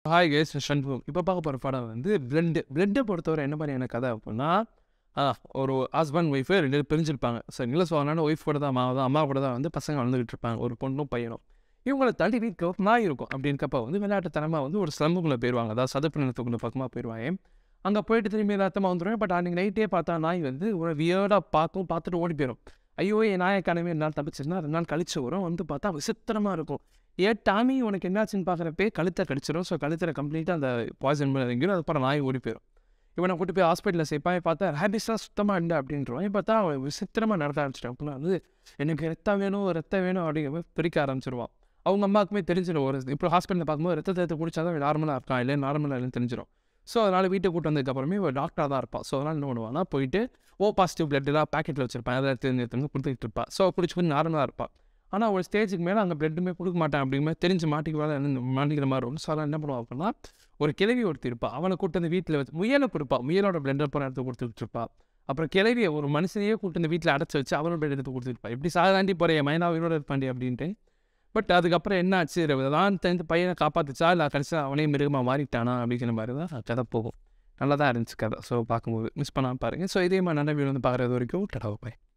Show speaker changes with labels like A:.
A: hi guys Shanmugam இப்போ பார்க்க போகிற படம் வந்து பிளண்டு பிளட்டை பொறுத்தவரை என்ன மாதிரியான கதை அப்படின்னா ஆ, ஒரு ஹஸ்பண்ட் ஒய்ஃபு ரெண்டு பேரும் பிரிஞ்சிருப்பாங்க சரிங்களா ஸோ அதனால ஒய்ஃப் கூட தான் அம்மா தான் அம்மா கூட தான் வந்து பசங்க வளர்ந்துக்கிட்டு இருப்பாங்க ஒரு பொண்ணும் பையனும் இவங்கள தள்ளி வீட்டில் ஒரு நாய் இருக்கும் அப்படின்றப்ப வந்து விளையாட்டுத்தனமாக வந்து ஒரு ஸ்லம்புக்குள்ளே போயிடுவாங்க அதாவது சதுப்பு நிலத்துக்குள்ள பக்கமாக போயிடுவாங்க அங்கே போயிட்டு திரும்பி ரத்தமாக வந்துடுவேன் பட் அன்றைக்கி நைட்டே பார்த்தா நாய் வந்து ஒரு வியர்டாக பார்க்கும் பார்த்துட்டு ஓடி போயிடும் ஐயோ என் நாயை கனவே ரெண்டு நாள் தப்பிச்சிருந்தா ரெண்டு நாள் கழிச்சு வரும் வந்து பார்த்தா விசித்திரமாக இருக்கும் ஏன் டாமி உனக்கு என்னாச்சுன்னு பார்க்குறப்பே கழுத்தை கடிச்சிடும் ஸோ கழுத்தில் கம்ப்ளீட்டாக அந்த பாய்சன் இறங்கிடும் அதுக்கப்புறம் நாய் ஓடி போயிடும் இவனை கூட்டு போய் ஹாஸ்பிட்டலில் சேர்ப்பான் பார்த்தா ரேபிஸ்லாம் சுத்தமாக இல்லை அப்படின்றவான் பார்த்தா அவன் விசித்திரமாக நடக்க ஆரம்பிச்சிட்டான் அப்படின்னா வந்து எனக்கு ரத்தம் வேணும் ரத்தம் வேணும் அப்படிங்கிற மாதிரி பிரிக்க ஆரம்பிச்சிருவான் அவங்க அம்மாவுக்குமே தெரிஞ்சிடும் ஒரு இப்போ ஹாஸ்பிட்டலில் பார்க்கும்போது ரத்தத்தை எடுத்து குடிச்சா தான் நார்மலாக இருக்கான் இல்லை நார்மலாக இல்லைன்னு தெரிஞ்சிடும் ஸோ அதனால் வீட்டை கூட்டு வந்ததுக்கப்புறமே ஒரு டாக்டராக தான் இருப்பான் ஸோ அதனால் என்ன பண்ணுவான்னா போயிட்டு ஓ பாசிட்டிவ் பிளட்லாம் பேக்கெட்டில் வச்சிருப்பான் அதை எடுத்து எடுத்து கொடுத்துட்டு இருப்பான் ஸோ குடிச்சு கொஞ்சம் நார்மலாக இருப்பான் ஆனால் ஒரு ஸ்டேஜுக்கு மேலே அங்கே பிளட்டுமே கொடுக்க மாட்டேன் அப்படிங்கிற மாதிரி தெரிஞ்சு மாட்டிக்கு வேலை மாட்டிக்கிற மாதிரி இருக்கும் ஸோ அதெல்லாம் என்ன பண்ணுவான் அப்படின்னா ஒரு கிழவி ஒருத்தி இருப்பா அவனை கூட்டு வந்து வீட்டில் வச்சு முயலை கொடுப்பா முயலோட பிளண்டர் போகிற இடத்த கொடுத்துட்டு இருப்பா அப்புறம் கிழவியை ஒரு மனுஷனையே கூட்டு வந்து வீட்டில் அடைச்சி வச்சு அவனோட பிளட் எடுத்து கொடுத்துருப்பா இப்படி சாதாண்டி போகிற மைனா உயிரோட இருப்பாண்டி அப்படின்ட்டு பட் அதுக்கப்புறம் என்ன ஆச்சு தான் தெரிஞ்சு பையனை காப்பாத்துச்சா இல்லை கடைசியாக அவனே மிருகமாக மாறிட்டானா அப்படிங்கிற மாதிரி தான் கதை போகும் நல்லா தான் இருந்துச்சு கதை ஸோ பார்க்கும்போது மிஸ் பண்ணாமல் பாருங்கள் ஸோ இதே மாதிரி நல்ல வீடியோ வந்து பார்க்குறது வரைக்கும் டடாவை பாய்